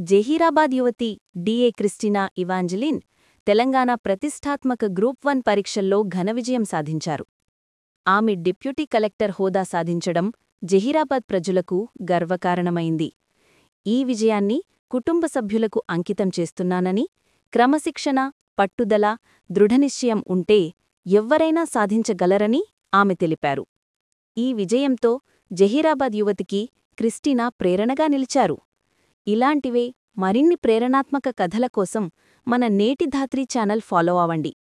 జహీరాబాద్ యువతి DA Christina Evangeline Telangana ప్రతిష్టాత్మక group one పరీక్షల్లో ఘన విజయం సాధించారు ఆమె డిప్యూటీ కలెక్టర్ హోదా సాధించడం జహీరాబాద్ ప్రజలకు గర్వకారణమైంది ఈ విజయాన్ని కుటుంబ సభ్యులకు అంకితం చేస్తున్నానని క్రమశిక్షణ పట్టుదల దృఢనిశ్చయం ఉంటే ఎవ్వరైనా సాధించగలరని ఆమె తెలిపారు ఈ విజయంతో జహీరాబాద్ యువతికి క్రిస్టినా ప్రేరణగా నిలిచారు ఇలాంటివే మరిన్ని ప్రేరణాత్మక కథల కోసం మన నేటి ధాత్రి ఛానల్ ఫాలో అవ్వండి